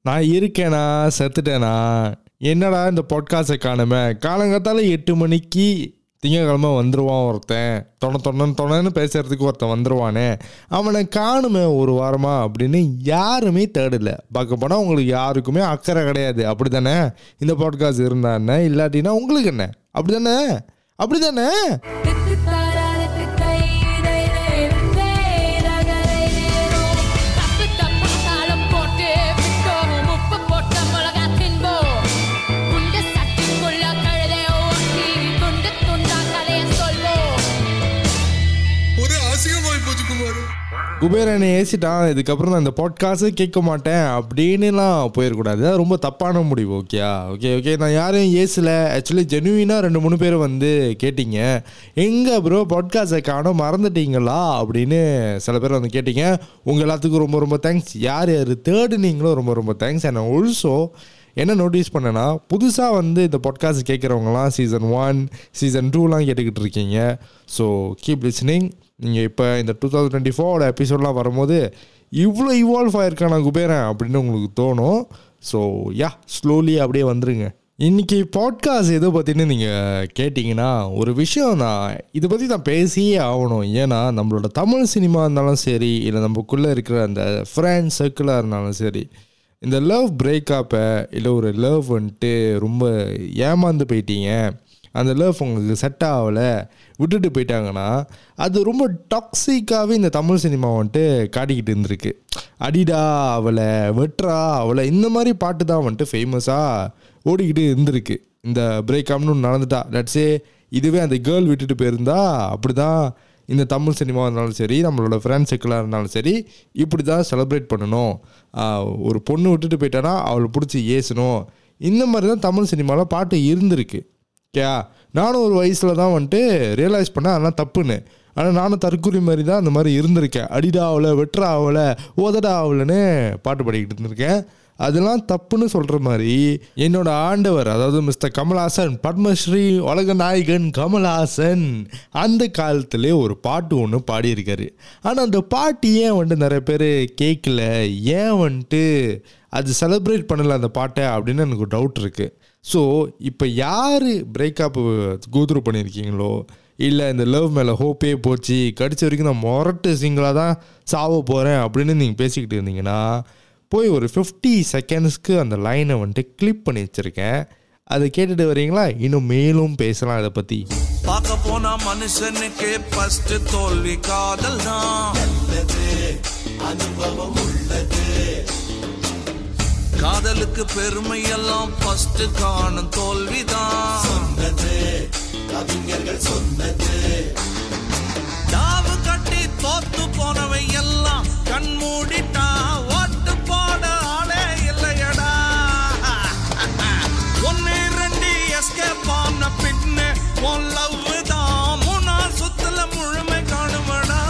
நான் இருக்கேனா செத்துட்டேனா என்னடா இந்த பாட்காஸ்டை காணுமே காலங்காத்தால எட்டு மணிக்கு திங்கக்கிழமை வந்துருவான் ஒருத்தன் தொண தொண்ணன்னு தொணன்னு பேசுறதுக்கு ஒருத்தன் வந்துருவானே அவனை காணுமே ஒரு வாரமா அப்படின்னு யாருமே தேடல பார்க்க போனால் உங்களுக்கு யாருக்குமே அக்கறை கிடையாது அப்படி தானே இந்த பாட்காஸ்ட் இருந்தா என்ன இல்லாட்டினா உங்களுக்கு என்ன அப்படி தானே அப்படி தானே தப்பு தப்பு தாளம் போட்டு விட்டோம் உப்பு போட்ட மிளகா தின்போம் குண்டு சட்டிக்குள்ள கழுதை ஓட்டி துண்டு துண்டா கதைய சொல்வோம் ஒரு அசிங்கமாய் போச்சு குமார் குபேரனை ஏசிட்டான் இதுக்கப்புறம் நான் இந்த பாட்காஸ்ட்டே கேட்க மாட்டேன் அப்படின்னுலாம் போயிடக்கூடாது அது ரொம்ப தப்பான முடிவு ஓகேயா ஓகே ஓகே நான் யாரையும் ஏசல ஆக்சுவலி ஜெனுவினாக ரெண்டு மூணு பேர் வந்து கேட்டீங்க எங்கே ப்ரோ பாட்காஸ்ட்டை காணோம் மறந்துட்டீங்களா அப்படின்னு சில பேர் வந்து கேட்டீங்க உங்கள் எல்லாத்துக்கும் ரொம்ப ரொம்ப தேங்க்ஸ் யார் யார் தேர்டுனீங்களோ ரொம்ப ரொம்ப தேங்க்ஸ் அண்ட் ஆல்சோ என்ன நோட்டீஸ் பண்ணேன்னா புதுசாக வந்து இந்த பாட்காஸ்ட் கேட்குறவங்களாம் சீசன் ஒன் சீசன் டூலாம் கேட்டுக்கிட்டு இருக்கீங்க ஸோ கீப் லிஸ்னிங் நீங்கள் இப்போ இந்த டூ தௌசண்ட் டுவெண்ட்டி ஃபோரோட எபிசோட்லாம் வரும்போது இவ்வளோ இவால்வ் ஆயிருக்கான் நான் குபேரன் அப்படின்னு உங்களுக்கு தோணும் ஸோ யா ஸ்லோலி அப்படியே வந்துருங்க இன்னைக்கு பாட்காஸ்ட் எதை பற்றினு நீங்கள் கேட்டிங்கன்னா ஒரு விஷயம் நான் இதை பற்றி நான் பேசியே ஆகணும் ஏன்னா நம்மளோட தமிழ் சினிமா இருந்தாலும் சரி இல்லை நமக்குள்ளே இருக்கிற அந்த ஃப்ரெண்ட் சர்க்கிளாக இருந்தாலும் சரி இந்த லவ் பிரேக்கப்பை இல்லை ஒரு லவ் வந்துட்டு ரொம்ப ஏமாந்து போயிட்டீங்க அந்த லவ் உங்களுக்கு செட் ஆகலை விட்டுட்டு போயிட்டாங்கன்னா அது ரொம்ப டாக்ஸிக்காகவே இந்த தமிழ் சினிமா வந்துட்டு காட்டிக்கிட்டு இருந்திருக்கு அடிடா அவளை வெட்றா அவளை இந்த மாதிரி பாட்டு தான் வந்துட்டு ஃபேமஸாக ஓடிக்கிட்டு இருந்திருக்கு இந்த பிரேக்கப்னு ஒன்று நடந்துட்டா லட்ஸே இதுவே அந்த கேர்ள் விட்டுட்டு போயிருந்தா அப்படி தான் இந்த தமிழ் சினிமா இருந்தாலும் சரி நம்மளோட ஃப்ரெண்ட் சர்க்கிளாக இருந்தாலும் சரி இப்படி தான் செலிப்ரேட் பண்ணணும் ஆஹ் ஒரு பொண்ணு விட்டுட்டு போயிட்டானா அவளை பிடிச்சி ஏசணும் இந்த மாதிரி தான் தமிழ் சினிமாவில் பாட்டு இருந்திருக்கு ஓகே நானும் ஒரு வயசில் தான் வந்துட்டு ரியலைஸ் பண்ணேன் அதெல்லாம் தப்புன்னு ஆனால் நானும் தற்கொலை மாதிரி தான் அந்த மாதிரி இருந்திருக்கேன் அடிடா ஆகலை வெட்டுறா ஆகலை ஓதடா ஆகலைன்னு பாட்டு பாடிக்கிட்டு இருந்திருக்கேன் அதெல்லாம் தப்புன்னு சொல்கிற மாதிரி என்னோட ஆண்டவர் அதாவது மிஸ்டர் கமல்ஹாசன் பத்மஸ்ரீ உலக நாயகன் கமல்ஹாசன் அந்த காலத்திலே ஒரு பாட்டு ஒன்று பாடியிருக்காரு ஆனால் அந்த பாட்டு ஏன் வந்துட்டு நிறைய பேர் கேட்கல ஏன் வந்துட்டு அது செலிப்ரேட் பண்ணல அந்த பாட்டை அப்படின்னு எனக்கு ஒரு டவுட் இருக்குது ஸோ இப்போ யார் பிரேக்கப் கோத்ரூ பண்ணியிருக்கீங்களோ இல்லை இந்த லவ் மேலே ஹோப்பே போச்சு கடிச்ச வரைக்கும் நான் மொரட்டு சிங்கிளாக தான் சாவ போகிறேன் அப்படின்னு நீங்கள் பேசிக்கிட்டு இருந்தீங்கன்னா போய் ஒரு ஃபிஃப்டி செகண்ட்ஸ்க்கு அந்த லைனை வந்துட்டு கிளிப் பண்ணி வச்சுருக்கேன் அதை கேட்டுட்டு வரீங்களா இன்னும் மேலும் பேசலாம் இதை பற்றி பார்க்க போனா மனுஷனுக்கு ஃபர்ஸ்ட் தோல்வி காதல் தான் காதலுக்கு பெருமை எல்லாம் ஃபர்ஸ்ட் காணும் தோல்விதான் சொன்னது கவிஞர்கள் சொன்னது தாவு கட்டி தோத்து போனவை எல்லாம் கண் மூடிட்டா ஓட்டு போட ஆளே இல்லையடா ஒன்னு ரெண்டு எஸ்கேப் ஆன பின்ன உன் லவ் தான் மூணா சுத்துல முழுமை காணுமடா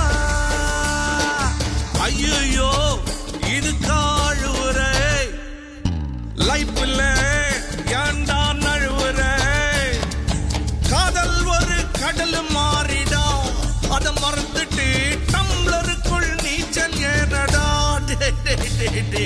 ஐயோ இது காழுவுரை லைஃப்ல ஏண்டா நழுவுரை காதல் ஒரு கடல் மாறிடா அத மறந்துட்டு டம்ளருக்குள் நீச்சல் ஏறடா டே, டே, டே, டே.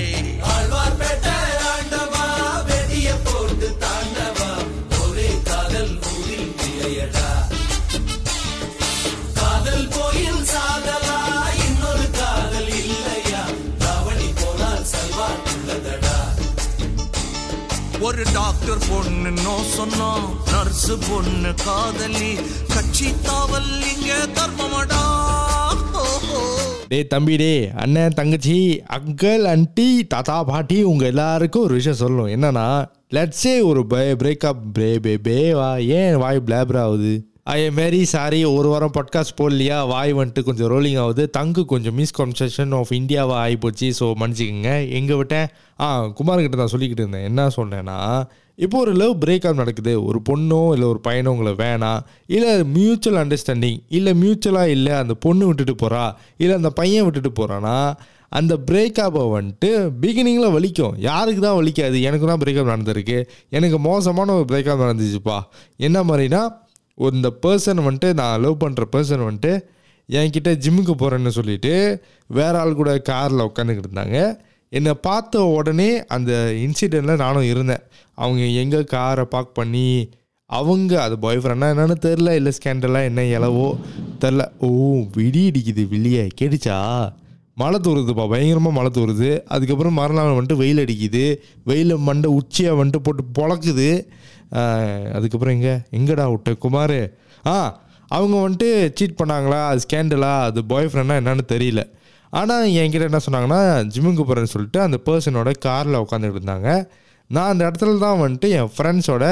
ஒரு டாக்டர் பொண்ணு நோ சொன்னா நர்ஸ் பொண்ணு காதலி கட்சி தாவல் இங்க தர்மமடா ஓ, ஓ. டேய் தம்பி டே அண்ணன் தங்கச்சி அங்கிள் அண்டி தாத்தா பாட்டி உங்கள் எல்லாருக்கும் ஒரு விஷயம் சொல்லணும் என்னன்னா லெட்ஸே ஒரு பிரேக்கப் பிரே பே பேவா ஏன் வாய் பிளாபர் ஆகுது ஐ எம் வெரி சாரி ஒரு வாரம் பாட்காஸ்ட் போடலையா வாய் வந்துட்டு கொஞ்சம் ரோலிங் ஆகுது தங்கு கொஞ்சம் மிஸ்கன்செப்ஷன் ஆஃப் இந்தியாவா ஆகி போச்சு ஸோ மன்னிச்சிக்கோங்க எங்கே விட்டேன் ஆ குமார்கிட்ட நான் சொல்லிக்கிட்டு இருந்தேன் என்ன சொன்னேன்னா இப்போ ஒரு லவ் பிரேக்கப் நடக்குது ஒரு பொண்ணோ இல்லை ஒரு பையனோ உங்களை வேணாம் இல்லை மியூச்சுவல் அண்டர்ஸ்டாண்டிங் இல்லை மியூச்சுவலாக இல்லை அந்த பொண்ணு விட்டுட்டு போகிறா இல்லை அந்த பையன் விட்டுட்டு போகிறான்னா அந்த பிரேக்கப்பை வந்துட்டு பிகினிங்கில் வலிக்கும் யாருக்கு தான் வலிக்காது எனக்கு தான் பிரேக்கப் நடந்திருக்கு எனக்கு மோசமான ஒரு பிரேக்கப் நடந்துச்சுப்பா என்ன மாதிரினா இந்த பர்சன் வந்துட்டு நான் லவ் பண்ணுற பர்சன் வந்துட்டு என்கிட்ட ஜிம்முக்கு போகிறேன்னு சொல்லிட்டு வேற ஆள் கூட காரில் உட்காந்துக்கிட்டு இருந்தாங்க என்னை பார்த்த உடனே அந்த இன்சிடெண்ட்டில் நானும் இருந்தேன் அவங்க எங்கே காரை பார்க் பண்ணி அவங்க அது பாய் ஃப்ரெண்டாக என்னன்னு தெரில இல்லை ஸ்கேண்டலாக என்ன இலவோ தெரில ஓ விடி இடிக்குது வெளியே கேட்டுச்சா மழை தூருதுப்பா பயங்கரமாக மழை தூருது அதுக்கப்புறம் மறுநாள் வந்துட்டு வெயில் அடிக்குது வெயில் மண்டை உச்சியாக வந்துட்டு போட்டு பொழக்குது ஆஹ், அதுக்கப்புறம் எங்கே எங்கடா விட்ட குமார் ஆ அவங்க வந்துட்டு சீட் பண்ணாங்களா அது ஸ்கேண்டலா அது பாய் ஃப்ரெண்டாக என்னன்னு தெரியல ஆனால் என்கிட்ட என்ன சொன்னாங்கன்னா ஜிம்முக்கு போகிறேன்னு சொல்லிட்டு அந்த பர்சனோட காரில் உட்காந்துட்டு இருந்தாங்க நான் அந்த இடத்துல தான் வந்துட்டு என் ஃப்ரெண்ட்ஸோட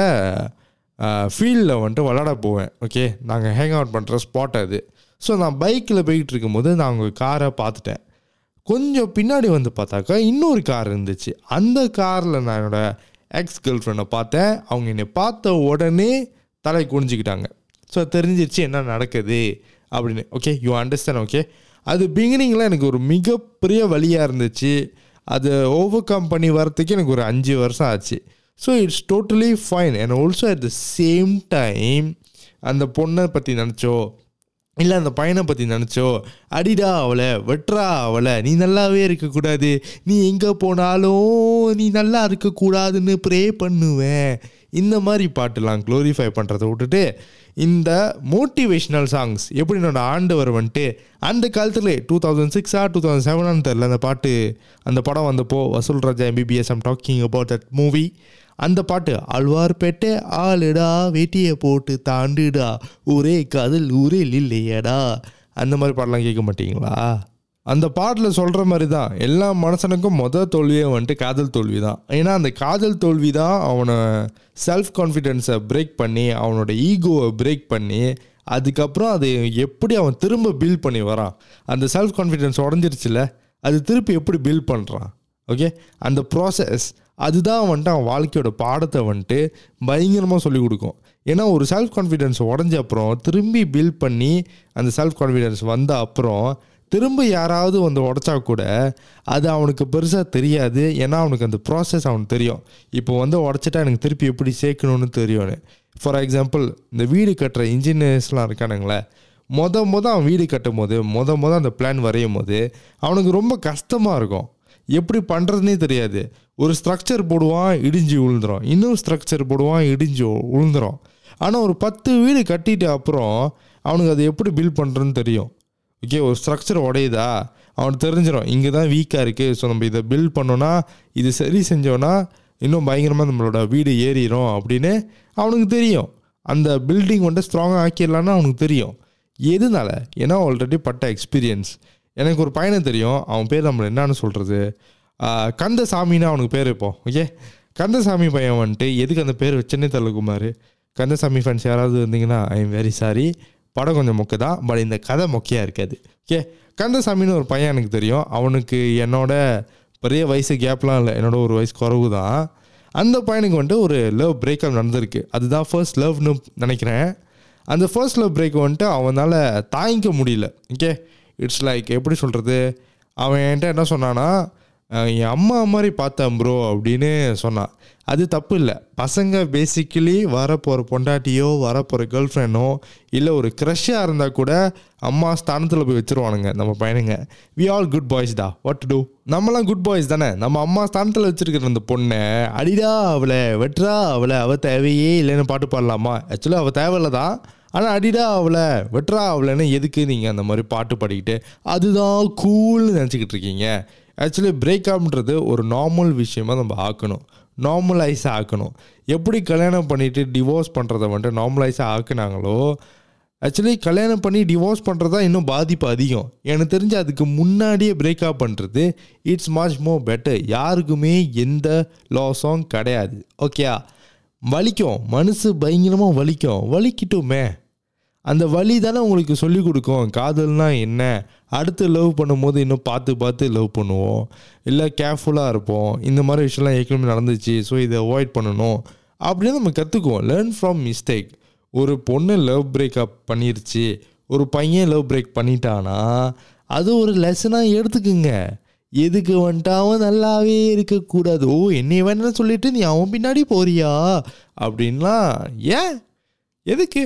ஃபீல்டில் வந்துட்டு விளாட போவேன் ஓகே நாங்கள் ஹேங் அவுட் பண்ணுற ஸ்பாட் அது ஸோ நான் பைக்கில் போய்கிட்டு இருக்கும்போது நான் அவங்க காரை பார்த்துட்டேன் கொஞ்சம் பின்னாடி வந்து பார்த்தாக்கா இன்னொரு கார் இருந்துச்சு அந்த காரில் நான் என்னோட எக்ஸ் கேர்ள் ஃப்ரெண்டை பார்த்தேன் அவங்க என்னை பார்த்த உடனே தலை குனிஞ்சிக்கிட்டாங்க ஸோ தெரிஞ்சிருச்சு என்ன நடக்குது அப்படின்னு ஓகே யூ அண்டர்ஸ்டாண்ட் ஓகே அது பிகினிங்கில் எனக்கு ஒரு மிகப்பெரிய வழியாக இருந்துச்சு அது ஓவர் கம் பண்ணி வரத்துக்கு எனக்கு ஒரு அஞ்சு வருஷம் ஆச்சு so it's totally fine and also at the same time அந்த பொண்ணை பற்றி நினச்சோ இல்லை அந்த பையனை பற்றி நினச்சோ அடிடா அவளை வெட்றா அவளை நீ நல்லாவே இருக்கக்கூடாது நீ எங்கே போனாலும் நீ நல்லா இருக்கக்கூடாதுன்னு ப்ரே பண்ணுவேன் இந்த மாதிரி பாட்டுலாம் க்ளோரிஃபை பண்ணுறதை விட்டுட்டு இந்த மோட்டிவேஷ்னல் சாங்ஸ் எப்படி என்னோட ஆண்டவர் வந்துட்டு அந்த காலத்தில் டூ தௌசண்ட் சிக்ஸா டூ தௌசண்ட் செவனான்னு தெரில அந்த பாட்டு அந்த படம் வந்தப்போ Vasool Raja MBBS I'm talking about that movie அந்த பாட்டு ஆழ்வார்பேட்டை ஆளுடா வேட்டியை போட்டு தாண்டுடா ஊரே காதல் ஊரில் இல்லையடா அந்த மாதிரி பாட்டெலாம் கேட்க மாட்டீங்களா அந்த பாட்டில் சொல்கிற மாதிரி தான் எல்லா மனுஷனுக்கும் மொதல் தோல்வியே வந்துட்டு காதல் தோல்வி தான் ஏன்னா அந்த காதல் தோல்வி தான் அவனை செல்ஃப் கான்ஃபிடென்ஸை பிரேக் பண்ணி அவனோட ஈகோவை பிரேக் பண்ணி அதுக்கப்புறம் அது எப்படி அவன் திரும்ப பில்ட் பண்ணி வரான் அந்த செல்ஃப் கான்ஃபிடென்ஸ் உடஞ்சிருச்சுல அது திருப்பி எப்படி பில்ட் பண்ணுறான் ஓகே அந்த ப்ராசஸ் அதுதான் வந்துட்டு அவன் வாழ்க்கையோட பாடத்தை வந்துட்டு பயங்கரமாக சொல்லிக் கொடுக்கும் ஏன்னா ஒரு செல்ஃப் கான்ஃபிடென்ஸ் உடஞ்ச அப்புறம் திரும்பி பில்ட் பண்ணி அந்த செல்ஃப் கான்ஃபிடென்ஸ் வந்த அப்புறம் திரும்ப யாராவது வந்து உடச்சா கூட அது அவனுக்கு பெருசாக தெரியாது ஏன்னா அவனுக்கு அந்த ப்ராசஸ் அவனுக்கு தெரியும் இப்போ வந்து உடச்சிட்டா எனக்கு திருப்பி எப்படி சேர்க்கணும்னு தெரியும்னு ஃபார் எக்ஸாம்பிள் இந்த வீடு கட்டுற இன்ஜினியர்ஸ்லாம் இருக்கானுங்களே மொத மொத அவன் வீடு கட்டும் போது மொத மொத அந்த பிளான் வரையும் போது அவனுக்கு ரொம்ப கஷ்டமாக இருக்கும் எப்படி பண்ணுறதுனே தெரியாது ஒரு ஸ்ட்ரக்சர் போடுவான் இடிஞ்சு விழுந்துரும் இன்னொரு ஸ்ட்ரக்சர் போடுவான் இடிஞ்சு விழுந்துரும் ஆனால் ஒரு பத்து வீடு கட்டிட்ட அப்புறம் அவனுக்கு அதை எப்படி பில்ட் பண்ணுறதுன்னு தெரியும் ஓகே ஒரு ஸ்ட்ரக்சர் உடையுதா அவனுக்கு தெரிஞ்சிடும் இங்கே தான் வீக்காக இருக்குது ஸோ நம்ம இதை பில்ட் பண்ணோன்னா இது சரி செஞ்சோன்னா இன்னும் பயங்கரமாக நம்மளோட வீடு ஏறிடும் அப்படின்னு அவனுக்கு தெரியும் அந்த பில்டிங் வந்துட்டு ஸ்ட்ராங்காக ஆக்கிடலான்னு அவனுக்கு தெரியும் எதுனால ஏன்னா ஆல்ரெடி பட்ட எக்ஸ்பீரியன்ஸ் எனக்கு ஒரு பையனை தெரியும் அவன் பேர் நம்மளை என்னன்னு சொல்கிறது கந்தசாமின்னு அவனுக்கு பேர் இப்போ ஓகே கந்தசாமி பையன் வந்துட்டு எதுக்கு அந்த பேர் வச்சேன்னே தெரியல குமார் கந்தசாமி ஃபேன்ஸ் யாராவது இருந்தீங்கன்னா ஐ எம் வெரி சாரி படம் கொஞ்சம் மொக்க தான் பட் இந்த கதை மொக்கையாக இருக்காது ஓகே கந்தசாமின்னு ஒரு பையன் எனக்கு தெரியும் அவனுக்கு என்னோட பெரிய வயசு கேப்லாம் இல்லை என்னோட ஒரு வயசு குறவு தான் அந்த பையனுக்கு வந்துட்டு ஒரு லவ் பிரேக்கப் நடந்திருக்கு அதுதான் ஃபர்ஸ்ட் லவ்னு நினைக்கிறேன் அந்த ஃபர்ஸ்ட் லவ் பிரேக் வந்துட்டு அவனால் தாங்கிக்க முடியல ஓகே இட்ஸ் லைக் எப்படி சொல்கிறது அவன் என்கிட்ட என்ன சொன்னான்னா அஹ் என் அம்மா மாதிரி பார்த்தேன் ப்ரோ அப்படின்னு சொன்னான் அது தப்பு இல்லை பசங்க பேசிக்கலி வரப்போகிற பொண்டாட்டியோ வரப்போகிற கேர்ள் ஃப்ரெண்டோ இல்லை ஒரு க்ரஷ்ஷாக இருந்தால் கூட அம்மா ஸ்தானத்தில் போய் வச்சுருவானுங்க நம்ம பையனுங்க வி ஆல் குட் பாய்ஸ் டா வாட் டு டூ நம்மலாம் குட் பாய்ஸ் தானே நம்ம அம்மா ஸ்தானத்தில் வச்சிருக்கிற அந்த பொண்ணை அடிடா அவளை வெட்டுறா அவளை அவள் தேவையே இல்லைன்னு பாட்டு பாடலாமா ஆக்சுவலாக அவள் தேவையில்ல தான் ஆனால் அடிடா அவளை வெட்டுறா அவளைன்னு எதுக்கு நீங்கள் அந்த மாதிரி பாட்டு பாடிக்கிட்டு அதுதான் கூல்னு நினச்சிக்கிட்டு இருக்கீங்க ஆக்சுவலி பிரேக்கப்ன்றது ஒரு நார்மல் விஷயமா நம்ம ஆக்கணும் நார்மலைஸாக ஆக்கணும் எப்படி கல்யாணம் பண்ணிவிட்டு டிவோர்ஸ் பண்ணுறத வந்துட்டு நார்மலைஸாக ஆக்குனாங்களோ ஆக்சுவலி கல்யாணம் பண்ணி டிவோர்ஸ் பண்ணுறது தான் இன்னும் பாதிப்பு அதிகம் எனக்கு தெரிஞ்சு அதுக்கு முன்னாடியே பிரேக்கப் பண்ணுறது இட்ஸ் மச் மோர் பெட்டர் யாருக்குமே எந்த லாஸும் கிடையாது ஓகேயா வலிக்கும் மனசு பயங்கரமாக வலிக்கும் வலிக்கட்டுமே அந்த வலி தானே உங்களுக்கு சொல்லி கொடுக்கும் காதல்னா என்ன அடுத்து லவ் பண்ணும்போது இன்னும் பார்த்து பார்த்து லவ் பண்ணுவோம் இல்லை கேர்ஃபுல்லாக இருப்போம் இந்த மாதிரி விஷயம்லாம் ஏற்கனவே நடந்துச்சு ஸோ இதை அவாய்ட் பண்ணணும் அப்படின்னு நம்ம கற்றுக்குவோம் லேர்ன் ஃப்ரம் மிஸ்டேக் ஒரு பொண்ணு லவ் பிரேக்கப் பண்ணிருச்சு ஒரு பையன் லவ் பிரேக் பண்ணிட்டானா அது ஒரு லெசனாக எடுத்துக்குங்க எதுக்கு வந்துட்டு அவன் நல்லாவே இருக்கக்கூடாது ஓ என்னை வேணா சொல்லிட்டு நீ அவன் பின்னாடி போறியா அப்படின்லாம் ஏன் எதுக்கு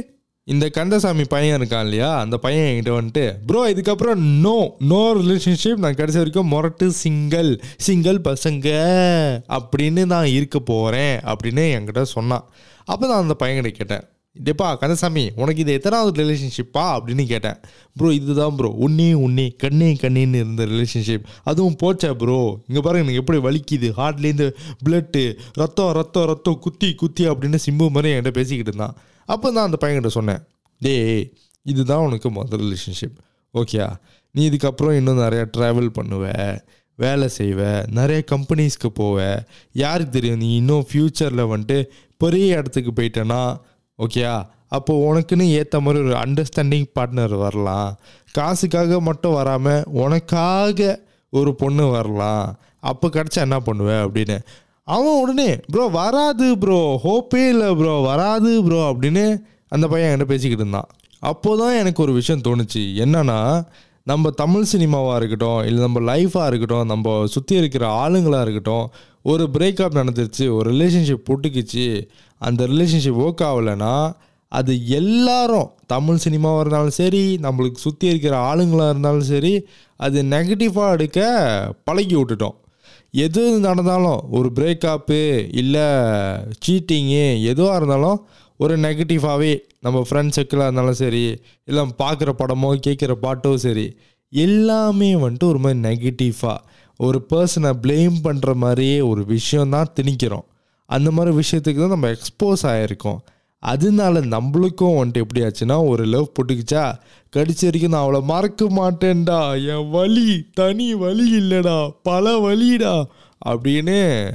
இந்த கந்தசாமி பையன் இருக்கான் இல்லையா அந்த பையன் என்கிட்ட வந்துட்டு ப்ரோ இதுக்கப்புறம் நோ நோ ரிலேஷன்ஷிப் நான் கடைசி வரைக்கும் மொரட்டு சிங்கிள் சிங்கிள் பசங்க அப்படின்னு நான் இருக்க போகிறேன் அப்படின்னு என்கிட்ட சொன்னான் அப்போ நான் அந்த பையன்கிட்ட கேட்டேன் டேப்பா கந்தசாமி உனக்கு இது எத்தனாவது ரிலேஷன்ஷிப்பா அப்படின்னு கேட்டேன் ப்ரோ இதுதான் ப்ரோ உன்னே உன்னே கண்ணே கண்ணேன்னு இருந்த ரிலேஷன்ஷிப் அதுவும் போச்சா ப்ரோ இங்கே பாருங்க எனக்கு எப்படி வலிக்குது ஹார்ட்லேருந்து பிளட்டு ரத்தம் ரத்தம் ரத்தம் குத்தி குத்தி அப்படின்னு சிம்பு மாதிரி என்கிட்ட பேசிக்கிட்டு இருந்தான் அப்போ நான் அந்த பையன்கிட்ட சொன்னேன் டேய் இதுதான் உனக்கு முதல் ரிலேஷன்ஷிப் ஓகேயா நீ இதுக்கப்புறம் இன்னும் நிறையா ட்ராவல் பண்ணுவ வேலை செய்வ நிறைய கம்பெனிஸ்க்கு போவ யாருக்கு தெரியும் நீ இன்னும் ஃப்யூச்சரில் வந்துட்டு பெரிய இடத்துக்கு போயிட்டேன்னா ஓகேயா அப்போ உனக்குன்னு ஏற்ற மாதிரி ஒரு அண்டர்ஸ்டாண்டிங் பார்ட்னர் வரலாம் காசுக்காக மட்டும் வராமல் உனக்காக ஒரு பொண்ணு வரலாம் அப்போ கிடச்சா என்ன பண்ணுவ அப்படின்னு அவன் உடனே ப்ரோ வராது ப்ரோ ஹோப்பே இல்லை ப்ரோ வராது ப்ரோ அப்படின்னு அந்த பையன் என்கிட்ட பேசிக்கிட்டு இருந்தான் அப்போ தான் எனக்கு ஒரு விஷயம் தோணுச்சு என்னன்னா நம்ம தமிழ் சினிமாவாக இருக்கட்டும் இல்லை நம்ம லைஃபாக இருக்கட்டும் நம்ம சுற்றி இருக்கிற ஆளுங்களாக இருக்கட்டும் ஒரு பிரேக்கப் நடந்துருச்சு ஒரு ரிலேஷன்ஷிப் புட்டுக்குச்சு அந்த ரிலேஷன்ஷிப் ஒர்க் ஆகலைன்னா அது எல்லாரும் தமிழ் சினிமாவாக இருந்தாலும் சரி நம்மளுக்கு சுற்றி இருக்கிற ஆளுங்களாக இருந்தாலும் சரி அது நெகட்டிவாக எடுக்க பழகி விட்டுட்டோம் எது நடந்தாலும் ஒரு பிரேக்கப்பு இல்லை சீட்டிங்கு எதுவாக இருந்தாலும் ஒரு நெகட்டிவாகவே நம்ம ஃப்ரெண்ட் சர்க்கிளாக இருந்தாலும் சரி இல்லை பார்க்குற படமோ கேட்குற பாட்டோ சரி எல்லாமே வந்துட்டு ஒரு மாதிரி நெகட்டிவாக ஒரு பர்சனை ப்ளேம் பண்ணுற மாதிரியே ஒரு விஷயம் தான் திணிக்கிறோம் அந்த மாதிரி விஷயத்துக்கு தான் நம்ம எக்ஸ்போஸ் ஆகிருக்கோம் அதனால நம்மளுக்கும் வந்துட்டு எப்படி ஆச்சுன்னா ஒரு லவ் போட்டுக்கிச்சா கடிச்ச வரைக்கும் நான் அவளை மறக்க மாட்டேன்டா என் வலி தனி வலி இல்லைடா பல வலிடா அப்படின்னு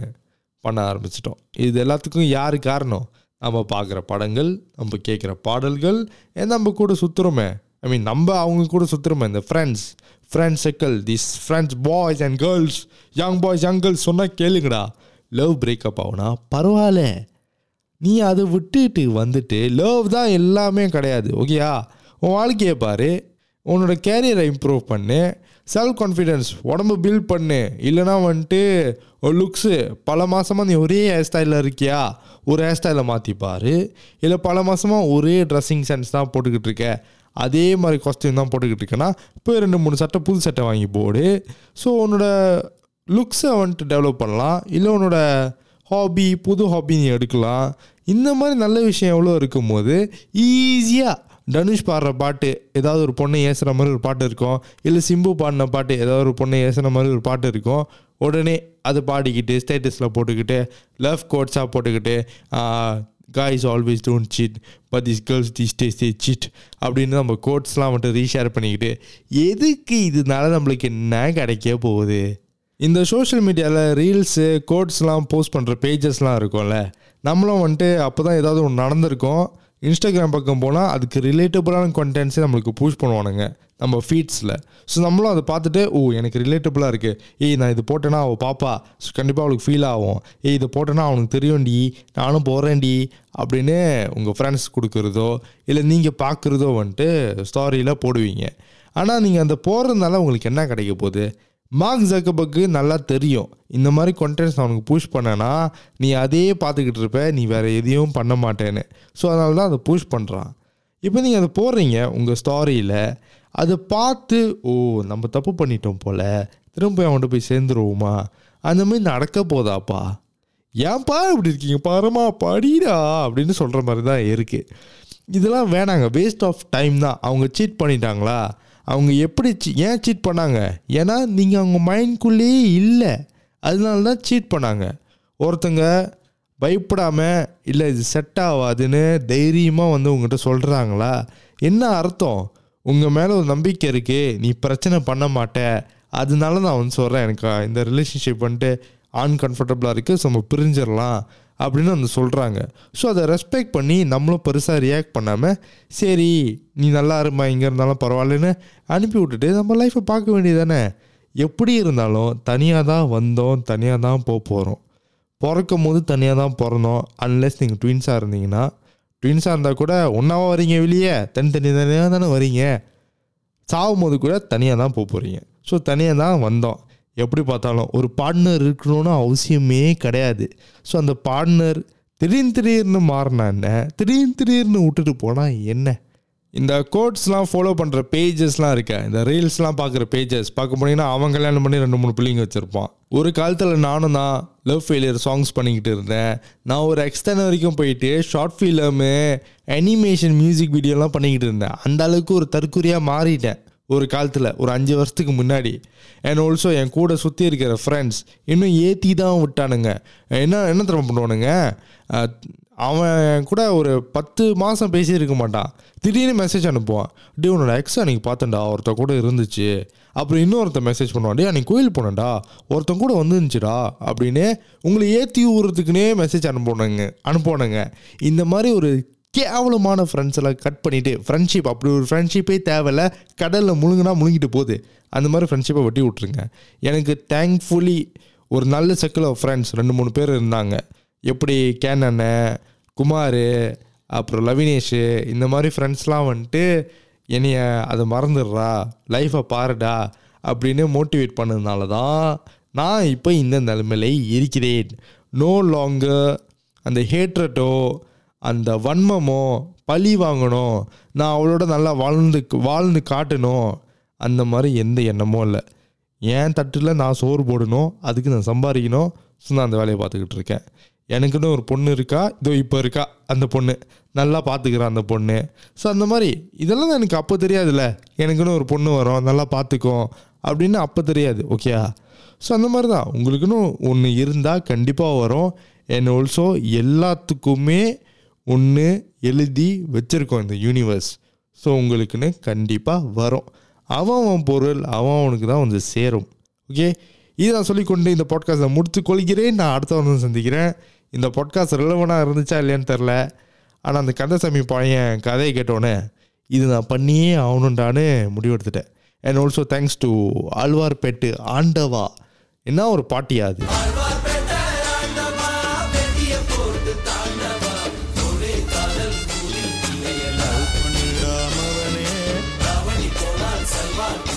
பண்ண ஆரம்பிச்சிட்டோம் இது எல்லாத்துக்கும் யார் காரணம் நம்ம பார்க்குற படங்கள் நம்ம கேட்குற பாடல்கள் ஏன் நம்ம கூட சுற்றுறோமே ஐ மீன் நம்ம அவங்க கூட சுற்றுறோமே இந்த friends friends circle this friends boys and girls young boys young girls சொன்னால் கேளுங்கடா லவ் பிரேக்கப் ஆகுனா பரவாயில்ல நீ அதை விட்டுட்டு வந்துட்டு லவ் தான் எல்லாமே கிடையாது ஓகேயா உன் வாழ்க்கையை பாரு உன்னோட கேரியரை இம்ப்ரூவ் பண்ணு செல்ஃப் கான்ஃபிடென்ஸ் உடம்பு பில்ட் பண்ணு இல்லைனா வந்துட்டு ஒரு லுக்ஸு பல மாதமாக நீ ஒரே ஹேர் ஸ்டைலில் இருக்கியா ஒரு ஹேர் ஸ்டைலை மாற்றிப்பாரு இல்லை பல மாதமாக ஒரே ட்ரெஸ்ஸிங் சென்ஸ் தான் போட்டுக்கிட்டு இருக்க அதே மாதிரி காஸ்டியூம் தான் போட்டுக்கிட்டு இருக்கேன்னா இப்போ ரெண்டு மூணு சட்டை புது சட்டை வாங்கி போடு ஸோ உன்னோட லுக்ஸை வந்துட்டு டெவலப் பண்ணலாம் இல்லை உன்னோட ஹாபி புது ஹாபி நீ எடுக்கலாம் இந்த மாதிரி நல்ல விஷயம் எவ்வளோ இருக்கும்போது ஈஸியாக தனுஷ் பாடுற பாட்டு ஏதாவது ஒரு பொண்ணை ஏசுகிற மாதிரி ஒரு பாட்டு இருக்கும் இல்லை சிம்பு பாடின பாட்டு ஏதாவது ஒரு பொண்ணை ஏசுகிற மாதிரி ஒரு பாட்டு இருக்கும் உடனே அதை பாடிக்கிட்டு ஸ்டேட்டஸில் போட்டுக்கிட்டு லவ் கோட்ஸாக போட்டுக்கிட்டு guys always don't cheat but this girls this day stay cheat அப்படின்னு நம்ம கோட்ஸ்லாம் மட்டும் ரீஷேர் பண்ணிக்கிட்டு எதுக்கு இதனால நம்மளுக்கு என்ன கிடைக்க போகுது இந்த சோஷியல் மீடியாவில் ரீல்ஸு கோட்ஸ்லாம் போஸ்ட் பண்ணுற பேஜஸ்லாம் இருக்கும்ல நம்மளும் வந்துட்டு அப்போ தான் ஏதாவது ஒன்று நடந்திருக்கும் இன்ஸ்டாகிராம் பக்கம் போனால் அதுக்கு ரிலேட்டபுளான கண்டென்ட்ஸே நம்மளுக்கு புஷ் பண்ணுவானுங்க நம்ம ஃபீட்ஸில் ஸோ நம்மளும் அதை பார்த்துட்டு ஓ எனக்கு ரிலேட்டபுளாக இருக்குது ஏய் நான் இது போட்டேன்னா அவள் பாப்பா ஸோ கண்டிப்பாக அவளுக்கு ஃபீல் ஆகும் ஏய் இதை போட்டேன்னா அவனுக்கு தெரியும்டி நானும் போகிறேன்டி அப்படின்னு உங்கள் ஃப்ரெண்ட்ஸ் கொடுக்குறதோ இல்லை நீங்கள் பார்க்குறதோ வந்துட்டு ஸ்டாரியில் போடுவீங்க ஆனால் நீங்கள் அந்த போடுறதுனால உங்களுக்கு என்ன கிடைக்க போகுது மார்க் ஜக்கபக்கு நல்லா தெரியும் இந்த மாதிரி கண்டென்ட்ஸ் நான் உனக்கு புஷ் பண்ணேன்னா நீ அதே பார்த்துக்கிட்டு இருப்ப நீ வேறு எதையும் பண்ண மாட்டேன்னு ஸோ அதனால தான் அதை புஷ் பண்ணுறான் இப்போ நீங்கள் அதை போடுறீங்க உங்கள் ஸ்டாரியில் அதை பார்த்து ஓ நம்ம தப்பு பண்ணிட்டோம் போல் திரும்ப அவன்கிட்ட போய் சேர்ந்துருவோமா அந்த மாதிரி நடக்க போதாப்பா ஏன்பா இப்படி இருக்கீங்க பாருமா படிடா அப்படின்னு சொல்கிற மாதிரி தான் இருக்குது இதெல்லாம் வேணாங்க வேஸ்ட் ஆஃப் டைம் தான் அவங்க சீட் பண்ணிட்டாங்களா அவங்க எப்படி cheat- ஏன் சீட் பண்ணாங்க ஏன்னா நீங்கள் அவங்க மைண்ட்குள்ளேயே இல்லை அதனால தான் சீட் பண்ணாங்க ஒருத்தங்க பயப்படாமல் இல்லை இது செட் ஆகாதுன்னு தைரியமாக வந்து உங்கள்கிட்ட சொல்கிறாங்களா என்ன அர்த்தம் உங்கள் மேலே ஒரு நம்பிக்கை இருக்குது நீ பிரச்சனை பண்ண மாட்ட அதனால நான் வந்து சொல்கிறேன் எனக்கு இந்த ரிலேஷன்ஷிப் வந்துட்டு அன்கம்ஃபர்டபுளாக இருக்குது ஸோ நம்ம பிரிஞ்சிடலாம் அப்படின்னு வந்து சொல்கிறாங்க ஸோ அதை ரெஸ்பெக்ட் பண்ணி நம்மளும் பெருசாக ரியாக்ட் பண்ணாமல் சரி நீ நல்லா இருமா இங்கே இருந்தாலும் பரவாயில்லன்னு அனுப்பி விட்டுட்டு நம்ம லைஃப்பை பார்க்க வேண்டியதானே எப்படி இருந்தாலும் தனியாக தான் வந்தோம் தனியாக தான் போக போகிறோம் பிறக்கும் போது தனியாக தான் பிறந்தோம் அன்லெஸ் நீங்கள் ட்வின்ஸாக இருந்தீங்கன்னா ட்வின்ஸாக இருந்தால் கூட ஒன்றாவா வரீங்க வெளியே தனித்தனி தனியாக தானே வரீங்க சாகும் போது கூட தனியாக தான் போக போகிறீங்க ஸோ தனியாக தான் வந்தோம் எப்படி பார்த்தாலும் ஒரு பார்ட்னர் இருக்கணும்னு அவசியமே கிடையாது ஸோ அந்த பார்ட்னர் திடீர்னு திடீர்னு மாறினா என்ன திடீர்னு திடீர்னு விட்டுட்டு போனால் என்ன இந்த கோட்ஸ்லாம் ஃபாலோ பண்ணுற பேஜஸ்லாம் இருக்க இந்த ரீல்ஸ்லாம் பார்க்குற பேஜஸ் பார்க்க போனீங்கன்னா அவன் கல்யாணம் பண்ணி ரெண்டு மூணு பிள்ளைங்க வச்சுருப்பான் ஒரு காலத்தில் நானும் தான் லவ் ஃபெயிலியர் சாங்ஸ் பண்ணிக்கிட்டு இருந்தேன் நான் ஒரு எக்ஸ்டன் வரைக்கும் போயிட்டு ஷார்ட் ஃபிலிமு அனிமேஷன் மியூசிக் வீடியோலாம் பண்ணிக்கிட்டு இருந்தேன் அந்த அளவுக்கு ஒரு தற்குறியாக மாறிட்டேன் ஒரு காலத்தில் ஒரு அஞ்சு வருஷத்துக்கு முன்னாடி அண்ட் ஆல்சோ என் கூட சுற்றி இருக்கிற ஃப்ரெண்ட்ஸ் இன்னும் ஏற்றி தான் விட்டானுங்க என்ன என்ன திறமை பண்ணுவானுங்க அஹ், அவன் என் கூட ஒரு பத்து மாதம் பேசியிருக்க மாட்டான் திடீர்னு மெசேஜ் அனுப்புவான் டே உன்னோட எக்ஸ் அன்றைக்கி பார்த்தேன்டா ஒருத்த கூட இருந்துச்சு அப்புறம் இன்னொருத்த மெசேஜ் பண்ணுவான் டே அன்றைக்கி கோயில் போனேன்டா ஒருத்தன் கூட வந்துருந்துச்சுடா அப்படின்னு உங்களை ஏற்றி விடுறதுக்குனே மெசேஜ் அனுப்புனாங்க அனுப்புவானுங்க இந்த மாதிரி ஒரு கேவலமான ஃப்ரெண்ட்ஸ் எல்லாம் கட் பண்ணிவிட்டு ஃப்ரெண்ட்ஷிப் அப்படி ஒரு ஃப்ரெண்ட்ஷிப்பே தேவையில்ல கடலில் முழுங்கினா முழுங்கிட்டு போகுது அந்த மாதிரி ஃப்ரெண்ட்ஷிப்பை வெட்டி விட்ருங்க எனக்கு தேங்க்ஃபுல்லி ஒரு நல்ல சர்க்கிள் ஆஃப் ஃப்ரெண்ட்ஸ் ரெண்டு மூணு பேர் இருந்தாங்க எப்படி கேன் அண்ணன் குமார் அப்புறம் லவினேஷ் இந்த மாதிரி ஃப்ரெண்ட்ஸ்லாம் வந்துட்டு என்னைய அதை மறந்துடுறா லைஃப்பை பாருடா அப்படின்னு மோட்டிவேட் பண்ணதுனால தான் நான் இப்போ இந்த நிலைமையில இருக்கிறேன் நோ லாங்கர் அந்த ஹேட்ரட்டோ அந்த வன்மமோ பழி வாங்கணும் நான் அவளோட நல்லா வாழ்ந்து வாழ்ந்து காட்டணும் அந்த மாதிரி எந்த எண்ணமும் இல்லை என் தட்டில் நான் சோறு போடணும் அதுக்கு நான் சம்பாதிக்கணும் ஸோ நான் அந்த வேலையை பார்த்துக்கிட்டு இருக்கேன் எனக்குன்னு ஒரு பொண்ணு இருக்கா இதோ இப்போ இருக்கா அந்த பொண்ணு நல்லா பார்த்துக்கிறேன் அந்த பொண்ணு ஸோ அந்த மாதிரி இதெல்லாம் தான் எனக்கு அப்போ தெரியாதுல்ல எனக்குன்னு ஒரு பொண்ணு வரும் நல்லா பார்த்துக்கும் அப்படின்னு அப்போ தெரியாது ஓகேயா ஸோ அந்த மாதிரி தான் உங்களுக்குன்னு ஒன்று இருந்தால் கண்டிப்பாக வரும் அண்ட் ஆல்சோ எல்லாத்துக்குமே ஒன்று எழுதி வச்சுருக்கோம் இந்த யூனிவர்ஸ் ஸோ உங்களுக்குன்னு கண்டிப்பாக வரும் அவன் அவன் பொருள் அவன் அவனுக்கு தான் வந்து சேரும் ஓகே இதை நான் சொல்லிக்கொண்டு இந்த பாட்காஸ்ட்டை முடித்து கொள்கிறேன் நான் அடுத்த வந்து சந்திக்கிறேன் இந்த பாட்காஸ்ட் ரெலவனாக இருந்துச்சா இல்லையான்னு தெரில ஆனால் அந்த கந்தசாமி பையன் கதையை கேட்டோன்னே இது நான் பண்ணியே ஆகணுன்டான்னு முடிவெடுத்துட்டேன் and also thanks to Alwarpet ஆண்டவா என்ன ஒரு பாட்டியா அது பண்ணிடாமவனே